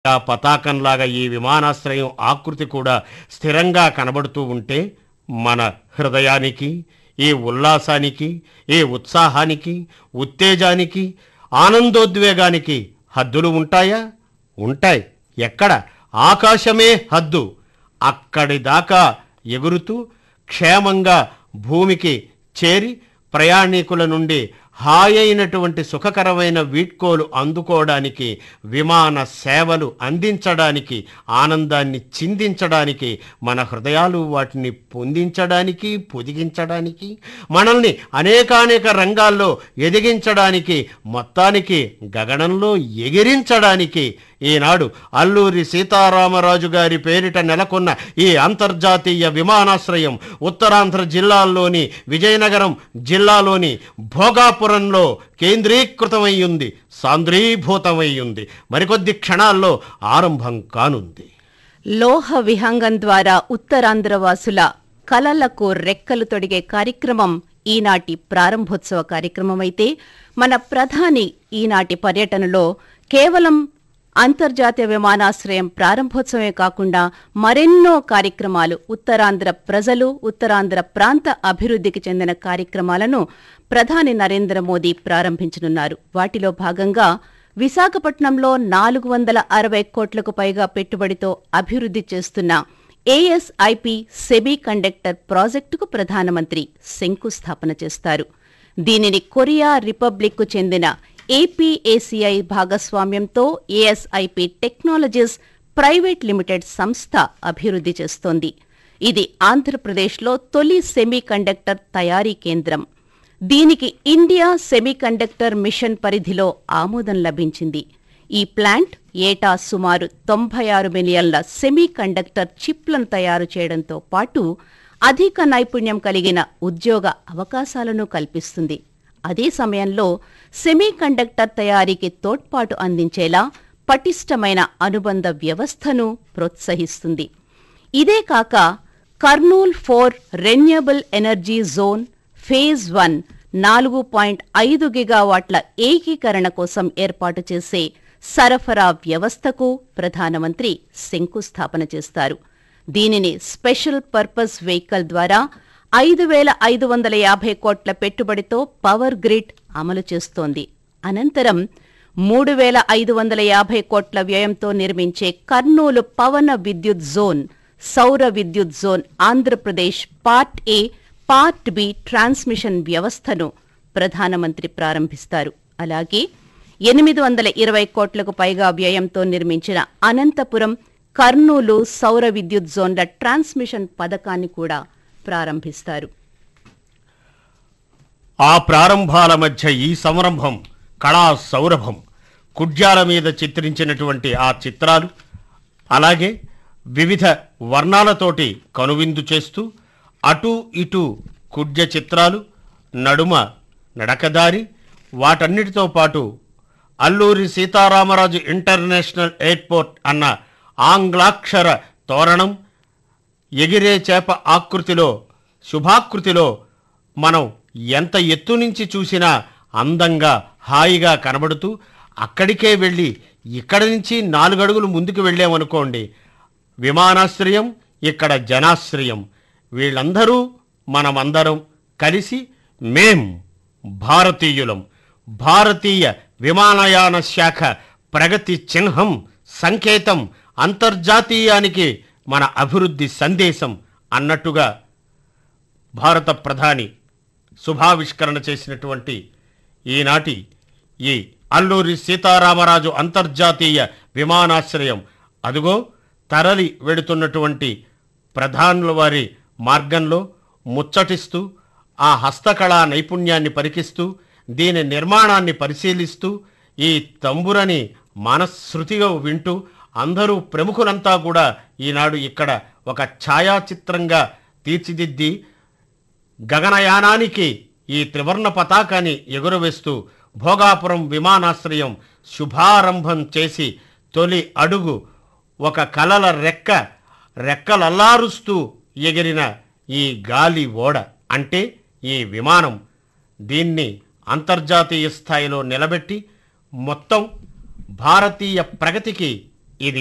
ఆ పతాకంలాగా ఈ విమానాశ్రయం ఆకృతి కూడా స్థిరంగా కనబడుతూ ఉంటే మన హృదయానికి ఈ ఉల్లాసానికి ఈ ఉత్సాహానికి ఉత్తేజానికి ఆనందోద్వేగానికి హద్దులు ఉంటాయా ఉంటాయి ఎక్కడ ఆకాశమే హద్దు అక్కడి దాకా ఎగురుతూ క్షేమంగా భూమికి చేరి ప్రయాణికుల నుండి హాయైనటువంటి సుఖకరమైన వీడ్కోలు అందుకోవడానికి విమాన సేవలు అందించడానికి ఆనందాన్ని చిందించడానికి మన హృదయాలు వాటిని పొందించడానికి పొదిగించడానికి మనల్ని అనేకానేక రంగాల్లో ఎదిగించడానికి మొత్తానికి గగనంలో ఎగిరించడానికి ఈనాడు అల్లూరి సీతారామరాజు గారి పేరిట నెలకొన్న ఈ అంతర్జాతీయ విమానాశ్రయం ఉత్తరాంధ్ర జిల్లాల్లోని విజయనగరం జిల్లాలోని భోగాపురంలో కేంద్రీకృతమై ఉంది సాంద్రీభూతమై ఉంది మరికొద్ది క్షణాల్లో ఆరంభం కానుంది లోహ విహంగం ద్వారా ఉత్తరాంధ్ర వాసుల కలలకు రెక్కలు తొడిగే కార్యక్రమం ఈనాటి ప్రారంభోత్సవ కార్యక్రమమైతే మన ప్రధాని ఈనాటి పర్యటనలో కేవలం అంతర్జాతీయ విమానాశ్రయం ప్రారంభోత్సవమే కాకుండా మరెన్నో కార్యక్రమాలు ఉత్తరాంధ్ర ప్రజలు ఉత్తరాంధ్ర ప్రాంత అభివృద్ధికి చెందిన కార్యక్రమాలను ప్రధాని నరేంద్ర మోదీ ప్రారంభించనున్నారు వాటిలో భాగంగా విశాఖపట్నంలో నాలుగు వందల అరవై కోట్లకు పైగా పెట్టుబడితో అభివృద్ధి చేస్తున్న ఏఎస్ఐపి సెమీ కండక్టర్ ప్రాజెక్టుకు ప్రధానమంత్రి శంకుస్థాపన చేస్తారు దీనిని కొరియా రిపబ్లిక్కు చెందిన ఏపీఏసీఐ భాగస్వామ్యంతో ఏఎస్ఐపి టెక్నాలజీస్ ప్రైవేట్ లిమిటెడ్ సంస్థ అభివృద్ధి చేస్తోంది ఇది ఆంధ్రప్రదేశ్లో తొలి సెమీ కండక్టర్ తయారీ కేంద్రం దీనికి ఇండియా సెమీకండక్టర్ మిషన్ పరిధిలో ఆమోదం లభించింది ఈ ప్లాంట్ ఏటా సుమారు తొంభై ఆరు మిలియన్ల సెమీ కండక్టర్ చిప్లను తయారు చేయడంతో పాటు అధిక నైపుణ్యం కలిగిన ఉద్యోగ అవకాశాలను కల్పిస్తుంది అదే సమయంలో సెమీ కండక్టర్ తయారీకి తోడ్పాటు అందించేలా పటిష్టమైన అనుబంధ వ్యవస్థను ప్రోత్సహిస్తుంది ఇదే కాక Kurnool four renewable energy zone phase one నాలుగు పాయింట్ ఐదు గిగావాట్ల ఏకీకరణ కోసం ఏర్పాటు చేసే సరఫరా వ్యవస్థకు ప్రధానమంత్రి శంకుస్థాపన చేస్తారు దీనిని స్పెషల్ పర్పస్ వెహికల్ ద్వారా ఐదు వేల ఐదు వందల యాభై కోట్ల పెట్టుబడితో పవర్ గ్రిడ్ అమలు చేస్తోంది అనంతరం మూడు వేల ఐదు వందల యాభై కోట్ల వ్యయంతో నిర్మించే కర్నూలు పవన విద్యుత్ జోన్ సౌర విద్యుత్ zone Andhra Pradesh part A part B transmission వ్యవస్థను ప్రధానమంత్రి ప్రారంభిస్తారు అలాగే ఎనిమిది వందల ఇరవై కోట్లకు పైగా వ్యయంతో నిర్మించిన అనంతపురం కర్నూలు సౌర విద్యుత్ జోన్ల ట్రాన్స్మిషన్ పథకాన్ని కూడా ప్రారంభిస్తారు ఆ ప్రారంభాల మధ్య ఈ సంరంభం కళా సౌరభం కుడ్యాల మీద చిత్రించినటువంటి ఆ చిత్రాలు అలాగే వివిధ వర్ణాలతోటి కనువిందు చేస్తూ అటు ఇటు కుడ్య చిత్రాలు నడుమ నడకదారి వాటన్నిటితో పాటు అల్లూరి సీతారామరాజు ఇంటర్నేషనల్ ఎయిర్పోర్ట్ అన్న ఆంగ్లాక్షర తోరణం ఎగిరే చేప ఆకృతిలో శుభాకృతిలో మనం ఎంత ఎత్తు నుంచి చూసినా అందంగా హాయిగా కనబడుతూ అక్కడికే వెళ్ళి ఇక్కడి నుంచి నాలుగడుగులు ముందుకు వెళ్ళామనుకోండి విమానాశ్రయం ఇక్కడ జనాశ్రయం వీళ్ళందరూ మనమందరం కలిసి మేం భారతీయులం భారతీయ విమానయాన శాఖ ప్రగతి చిహ్నం సంకేతం అంతర్జాతీయానికి మన అభివృద్ధి సందేశం అన్నట్టుగా భారత ప్రధాని శుభావిష్కరణ చేసినటువంటి ఈనాటి ఈ అల్లూరి సీతారామరాజు అంతర్జాతీయ విమానాశ్రయం అదుగో తరలి వెడుతున్నటువంటి ప్రధానుల వారి మార్గంలో ముచ్చటిస్తూ ఆ హస్తకళా నైపుణ్యాన్ని పరికిస్తూ దీని నిర్మాణాన్ని పరిశీలిస్తూ ఈ తంబురని మనశ్శృతిగా వింటూ అందరూ ప్రముఖులంతా కూడా ఈనాడు ఇక్కడ ఒక ఛాయాచిత్రంగా తీర్చిదిద్ది గగనయానానికి ఈ త్రివర్ణ పతాకాన్ని ఎగురవేస్తూ భోగాపురం విమానాశ్రయం శుభారంభం చేసి తొలి అడుగు ఒక కలల రెక్క రెక్కలల్లారుస్తూ ఎగిరిన ఈ గాలి ఓడ అంటే ఈ విమానం దీన్ని అంతర్జాతీయ స్థాయిలో నిలబెట్టి మొత్తం భారతీయ ప్రగతికి